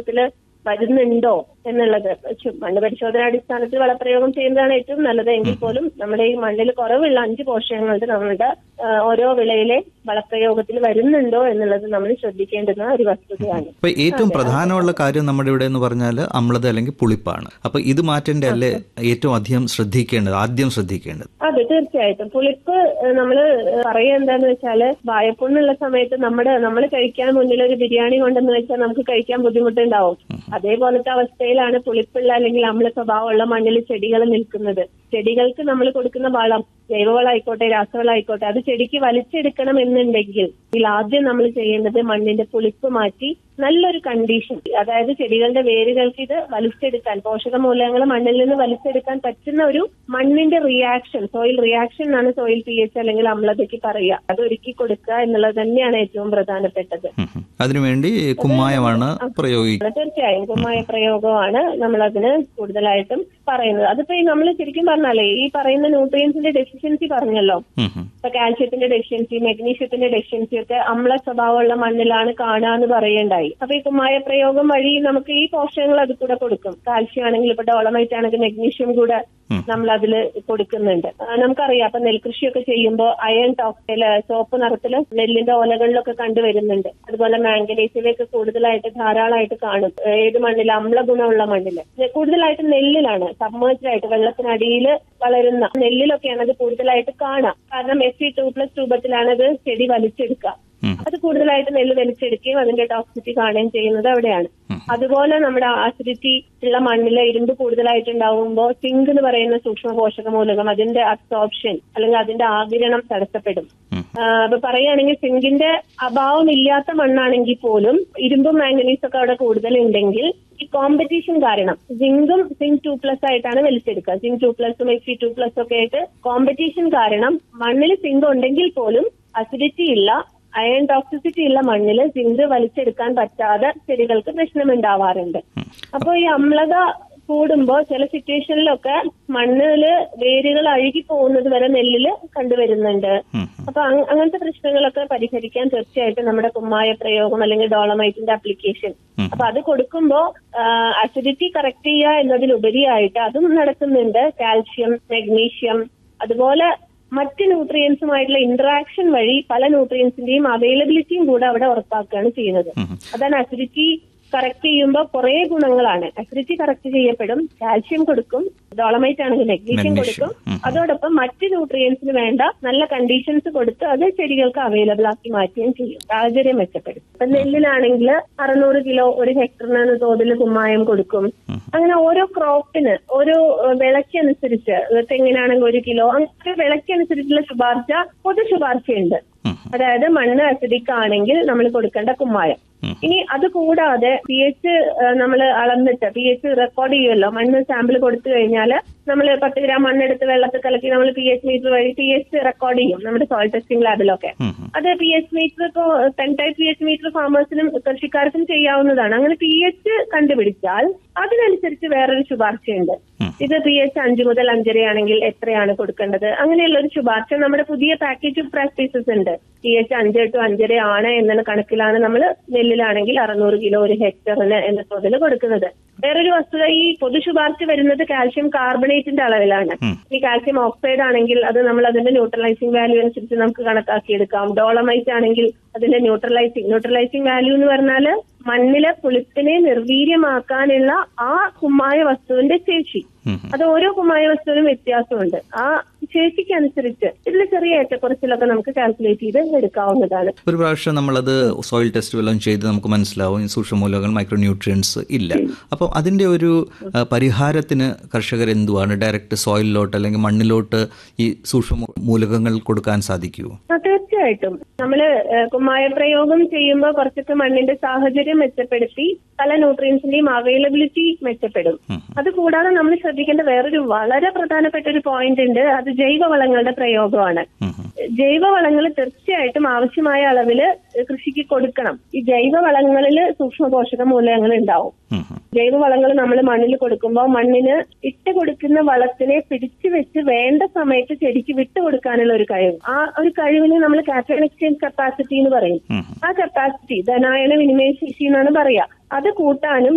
വളപ്രയോഗത്തിൽ വരുന്നുണ്ടോ എന്നുള്ളത് ചു- മണ്ണ് പരിശോധനാടിസ്ഥാനത്തിൽ വളപ്രയോഗം ചെയ്യുന്നതാണ് ഏറ്റവും നല്ലത് എങ്കിൽ പോലും നമ്മുടെ ഈ മണ്ണിൽ കുറവുള്ള അഞ്ച് പോഷകങ്ങളുടെ നമ്മളുടെ ആ, ഓരോ വിളയിലെ വളപ്രയോഗത്തിൽ വരുന്നുണ്ടോ എന്നുള്ളത് നമ്മൾ ശ്രദ്ധിക്കേണ്ടുന്ന ഒരു വസ്തുതയാണ് അപ്പൊ ഏറ്റവും പ്രധാനമുള്ള കാര്യം നമ്മുടെ ഇവിടെ എന്ന് പറഞ്ഞാൽ അമ്ലത അല്ലെങ്കിൽ പുളിപ്പാണ് അപ്പൊ ഇത് മാറ്റേണ്ട അല്ലേ ഏറ്റവും അധികം ശ്രദ്ധിക്കേണ്ടത് ആദ്യം ശ്രദ്ധിക്കേണ്ടത് അതെ തീർച്ചയായിട്ടും പുളിപ്പ് നമ്മൾ പറയുക എന്താന്ന് വെച്ചാല് വായപ്പുണ്ണുള്ള സമയത്ത് നമ്മുടെ നമ്മൾ കഴിക്കാൻ മുന്നിൽ ഒരു ബിരിയാണി കൊണ്ടെന്ന് വെച്ചാൽ നമുക്ക് കഴിക്കാൻ ബുദ്ധിമുട്ടുണ്ടാവും അതേപോലത്തെ അവസ്ഥയിലാണ് പുളിപ്പുള്ള അല്ലെങ്കിൽ അമ്ല സ്വഭാവമുള്ള മണ്ണിൽ ചെടികൾ നിൽക്കുന്നത് ചെടികൾക്ക് നമ്മൾ കൊടുക്കുന്ന വളം ജൈവവളമായിക്കോട്ടെ രാസവളമായിക്കോട്ടെ അത് ചെടിക്ക് വലിച്ചെടുക്കണം എന്നുണ്ടെങ്കിൽ ഇതിൽ ആദ്യം നമ്മൾ ചെയ്യേണ്ടത് മണ്ണിന്റെ പുളിപ്പ് മാറ്റി നല്ലൊരു കണ്ടീഷൻ അതായത് ചെടികളുടെ വേരുകൾക്ക് ഇത് വലിച്ചെടുക്കാൻ പോഷക മൂലകങ്ങൾ മണ്ണിൽ നിന്ന് വലിച്ചെടുക്കാൻ പറ്റുന്ന ഒരു മണ്ണിന്റെ റിയാക്ഷൻ സോയിൽ റിയാക്ഷൻ എന്നാണ് സോയിൽ പി എച്ച് അല്ലെങ്കിൽ അമ്ലതയ്ക്ക് പറയുക അത് ഒരുക്കി കൊടുക്കുക എന്നുള്ളത് തന്നെയാണ് ഏറ്റവും പ്രധാനപ്പെട്ടത് ഉം ഉം. അതിനുവേണ്ടി കുമ്മായമാണ് പ്രയോഗിക്കുക തീർച്ചയായും കുമ്മായ പ്രയോഗമാണ് നമ്മൾ അതിന് കൂടുതലായിട്ടും പറയുന്നത് അതിപ്പോ ഈ നമ്മൾ ശരിക്കും പറഞ്ഞാലേ ഈ പറയുന്ന ന്യൂട്രിയൻസിന്റെ ഡെഫിഷ്യൻസി പറഞ്ഞല്ലോ ഉം ഉം. ഇപ്പൊ കാൽഷ്യത്തിന്റെ ഡെഫിഷ്യൻസി മെഗ്നീഷ്യത്തിന്റെ ഡെഫിഷ്യൻസി ഒക്കെ അമ്ല സ്വഭാവമുള്ള മണ്ണിലാണ് കാണാന്ന് പറയേണ്ടായി അപ്പൊ ഈ കുമ്മായ പ്രയോഗം വഴി നമുക്ക് ഈ പോഷകങ്ങൾ അത് കൂടെ കൊടുക്കും കാൽഷ്യം ആണെങ്കിൽ ഇപ്പൊ ഡോളമൈറ്റ് ആണെങ്കിൽ മെഗ്നീഷ്യം കൂടെ നമ്മൾ അതിൽ കൊടുക്കുന്നുണ്ട് ആ, നമുക്കറിയാം അപ്പൊ നെൽകൃഷിയൊക്കെ ചെയ്യുമ്പോൾ അയൺ ടോക്സില് ചുവപ്പ് നിറത്തില് നെല്ലിന്റെ ഓലകളിലൊക്കെ കണ്ടുവരുന്നുണ്ട് അതുപോലെ മാംഗനീസിലേക്ക് കൂടുതലായിട്ട് ധാരാളമായിട്ട് കാണും ഏത് മണ്ണിൽ അമ്ല ഗുണമുള്ള മണ്ണില് ഇത് കൂടുതലായിട്ട് നെല്ലിലാണ് സബ്മേഴ്സ്ഡ് വെള്ളത്തിനടിയിൽ വളരുന്ന നെല്ലിലൊക്കെയാണ് അത് കൂടുതലായിട്ട് കാണാം കാരണം എസ് സി ടു പ്ലസ് രൂപത്തിലാണ് അത് ചെടി വലിച്ചെടുക്കുക ഉം. അത് കൂടുതലായിട്ട് നെല്ല് വലിച്ചെടുക്കുകയും അതിന്റെ ടോക്സിറ്റി കാണുകയും ചെയ്യുന്നത് അവിടെയാണ് അതുപോലെ നമ്മുടെ ആസിഡിറ്റി ഉള്ള മണ്ണിലെ ഇരുമ്പ് കൂടുതലായിട്ടുണ്ടാവുമ്പോൾ സിങ്ക് എന്ന് പറയുന്ന സൂക്ഷ്മ പോഷക മൂലകം അതിന്റെ അബ്സോർപ്ഷൻ അല്ലെങ്കിൽ അതിന്റെ ആകിരണം തടസ്സപ്പെടും ഉം. ആ, അപ്പൊ പറയുകയാണെങ്കിൽ സിങ്കിന്റെ അഭാവം ഇല്ലാത്ത മണ്ണാണെങ്കിൽ പോലും ഇരുമ്പും മാംഗനീസും ഒക്കെ അവിടെ കൂടുതൽ ഉണ്ടെങ്കിൽ ഈ കോമ്പറ്റീഷൻ കാരണം സിങ്കും സിങ്ക് ടു പ്ലസ് ആയിട്ടാണ് വലിച്ചെടുക്കുക സിങ്ക് ടു പ്ലസും എഫ് സി ടു പ്ലസ് ഒക്കെ ആയിട്ട് കോമ്പറ്റീഷൻ കാരണം മണ്ണിൽ സിങ്ക് ഉണ്ടെങ്കിൽ പോലും അസിഡിറ്റി ഇല്ല അയൺ ടോക്സിസിറ്റി ഉള്ള മണ്ണിൽ സിങ്ക് വലിച്ചെടുക്കാൻ പറ്റാതെ ചെടികൾക്ക് പ്രശ്നമുണ്ടാവാറുണ്ട് അപ്പോൾ ഈ അമ്ലത കൂടുമ്പോ ചില സിറ്റുവേഷനിലൊക്കെ മണ്ണില് വേരുകൾ അഴുകി പോകുന്നത് വരെ നെല്ലില് കണ്ടുവരുന്നുണ്ട് ഉം. അപ്പൊ അങ്- അങ്ങനത്തെ പ്രശ്നങ്ങളൊക്കെ പരിഹരിക്കാൻ തീർച്ചയായിട്ടും നമ്മുടെ കുമ്മായ പ്രയോഗം അല്ലെങ്കിൽ ഡോളമൈറ്റിന്റെ ആപ്ലിക്കേഷൻ ഉം. അപ്പൊ അത് കൊടുക്കുമ്പോ അസിഡിറ്റി കറക്റ്റ് ചെയ്യുക എന്നതിലുപരിയായിട്ട് അതും നടക്കുന്നുണ്ട് കാൽഷ്യം മെഗ്നീഷ്യം അതുപോലെ മറ്റ് ന്യൂട്രിയൻസുമായിട്ടുള്ള ഇന്ററാക്ഷൻ വഴി പല ന്യൂട്രിയൻസിന്റെയും അവൈലബിലിറ്റിയും കൂടെ അവിടെ ഉറപ്പാക്കുകയാണ് ചെയ്യുന്നത് ഉം. അതാണ് അസിഡിറ്റി കറക്റ്റ് ചെയ്യുമ്പോൾ കുറെ ഗുണങ്ങളാണ് അസിഡിറ്റി കറക്റ്റ് ചെയ്യപ്പെടും കാൽഷ്യം കൊടുക്കും ഡോളമൈറ്റ് ആണെങ്കിൽ മെഗ്നീഷ്യം Magnesium. കൊടുക്കും ഉം. അതോടൊപ്പം മറ്റ് ന്യൂട്രിയൻസിന് വേണ്ട നല്ല കണ്ടീഷൻസ് കൊടുത്ത് അത് ചെടികൾക്ക് അവൈലബിൾ ആക്കി മാറ്റുകയും ചെയ്യും സാഹചര്യം മെച്ചപ്പെടും ഇപ്പൊ നെല്ലിലാണെങ്കിൽ അറുന്നൂറ് കിലോ ഒരു ഹെക്ടറിന് തോതിൽ കുമ്മായം കൊടുക്കും അങ്ങനെ ഓരോ ക്രോപ്പിന് ഓരോ ഏഹ്, വിളയ്ക്കനുസരിച്ച് തെങ്ങിനാണെങ്കിൽ ഒരു കിലോ അങ്ങനെ വിളയ്ക്കനുസരിച്ചുള്ള ശുപാർശ പൊതു ശുപാർശയുണ്ട് ഉം. അതായത് മണ്ണ് അസിഡിക് ആണെങ്കിൽ നമ്മൾ കൊടുക്കേണ്ട കുമ്മായം ഉം. ഇനി അത് കൂടാതെ പി എച്ച് നമ്മൾ അളന്നിട്ട് പി എച്ച് റെക്കോർഡ് ചെയ്യുമല്ലോ മണ്ണ് സാമ്പിൾ കൊടുത്തു കഴിഞ്ഞാൽ നമ്മൾ പത്ത് ഗ്രാം മണ്ണെടുത്ത് വെള്ളത്തിൽ കലക്കി നമ്മൾ പി എച്ച് മീറ്റർ വഴി പി എച്ച് റെക്കോർഡ് ചെയ്യും നമ്മുടെ സോയിൽ ടെസ്റ്റിംഗ് ലാബിലൊക്കെ ഉം. ഉം. അത് പി എച്ച് മീറ്റർ ഇപ്പോ ten type P H meter ഫാമേഴ്സിനും കൃഷിക്കാർക്കും ചെയ്യാവുന്നതാണ് അങ്ങനെ പി എച്ച് കണ്ടുപിടിച്ചാൽ അതിനനുസരിച്ച് വേറൊരു ശുപാർശയുണ്ട് ഉം. ഇത് പി എച്ച് അഞ്ച് മുതൽ അഞ്ചരയാണെങ്കിൽ എത്രയാണ് കൊടുക്കേണ്ടത് അങ്ങനെയുള്ള ഒരു ശുപാർശ നമ്മുടെ പുതിയ പാക്കേജ് ഓഫ് പ്രാക്ടീസസ് ഉണ്ട് പി എച്ച് അഞ്ച് ടു അഞ്ചര ആണ് എന്ന കണക്കിലാണ് നമ്മൾ നെല്ലിലാണെങ്കിൽ അറുന്നൂറ് കിലോ ഒരു ഹെക്ടറിന് എന്ന തോതിൽ കൊടുക്കുന്നത് വേറൊരു വസ്തുത ഈ പൊതു ശുപാർശ വരുന്നത് കാൽഷ്യം കാർബണേറ്റിന്റെ അളവിലാണ് ഉം. ഈ കാൽഷ്യം ഓക്സൈഡ് ആണെങ്കിൽ അത് നമ്മൾ അതിന്റെ ന്യൂട്രലൈസിംഗ് വാല്യൂ അനുസരിച്ച് നമുക്ക് കണക്കാക്കിയെടുക്കാം ഡോളമൈറ്റ് ആണെങ്കിൽ അതിന്റെ ന്യൂട്രലൈസിംഗ് ന്യൂട്രലൈസിംഗ് വാല്യൂ എന്ന് പറഞ്ഞാല് മണ്ണിലെ പുളിപ്പിനെ നിർവീര്യമാക്കാനുള്ള ആ കുമ്മായ വസ്തുവിന്റെ ശേഷി ഉം. അത് ഓരോ കുമ്മായ വസ്തുവിനും വ്യത്യാസമുണ്ട് ആ ശേഷിക്ക് അനുസരിച്ച് ഇതിൽ ചെറിയ ഏറ്റക്കുറച്ചിലൊക്കെ നമുക്ക് കാൽക്കുലേറ്റ് ചെയ്ത് എടുക്കാവുന്നതാണ് ഒരു പ്രാവശ്യം നമ്മളത് സോയിൽ ടെസ്റ്റ് വല്ലതും ചെയ്ത് നമുക്ക് മനസ്സിലാവും ഈ സൂക്ഷ്മമൂലകങ്ങൾ മൈക്രോ ന്യൂട്രിയൻസ് ഇല്ല അപ്പോൾ അതിൻ്റെ ഒരു ആ, പരിഹാരത്തിന് കർഷകർ എന്തുവാണ് ഡയറക്റ്റ് സോയിലിലോട്ട് അല്ലെങ്കിൽ മണ്ണിലോട്ട് ഈ സൂക്ഷ്മ മൂലകങ്ങൾ കൊടുക്കാൻ സാധിക്കുമോ ആ, തീർച്ചയായിട്ടും നമ്മള് ഏഹ്, കുമ്മായ പ്രയോഗം ചെയ്യുമ്പോൾ കുറച്ചൊക്കെ മണ്ണിന്റെ സാഹചര്യം മെച്ചപ്പെടുത്തി പല ന്യൂട്രിയൻസിന്റെയും അവൈലബിലിറ്റി മെച്ചപ്പെടും ഉം. അതുകൂടാതെ നമ്മൾ ശ്രദ്ധിക്കേണ്ട വേറൊരു വളരെ പ്രധാനപ്പെട്ട ഒരു പോയിന്റ് ഉണ്ട് അത് ജൈവവളങ്ങളുടെ പ്രയോഗമാണ് ഉം. ഉം. ജൈവവളങ്ങൾ തീർച്ചയായിട്ടും ആവശ്യമായ അളവില് കൃഷിക്ക് കൊടുക്കണം ഈ ജൈവവളങ്ങളിൽ സൂക്ഷ്മ പോഷക മൂലകങ്ങൾ ഉണ്ടാവും ഉം. ഉം. ജൈവവളങ്ങൾ നമ്മൾ മണ്ണിൽ കൊടുക്കുമ്പോൾ മണ്ണിന് ഇട്ട് കൊടുക്കുന്ന വളത്തിനെ പിടിച്ചു വെച്ച് വേണ്ട സമയത്ത് ചെടിക്ക് വിട്ടു കൊടുക്കാനുള്ള ഒരു കഴിവ് ആ ഒരു കഴിവിന് നമ്മൾ കാറ്റോൺ എക്സ്ചേഞ്ച് കപ്പാസിറ്റി എന്ന് പറയും ഉം. ആ കപ്പാസിറ്റി ധനായന വിനിമയ ശേഷി എന്നാണ് പറയാ അത് കൂട്ടാനും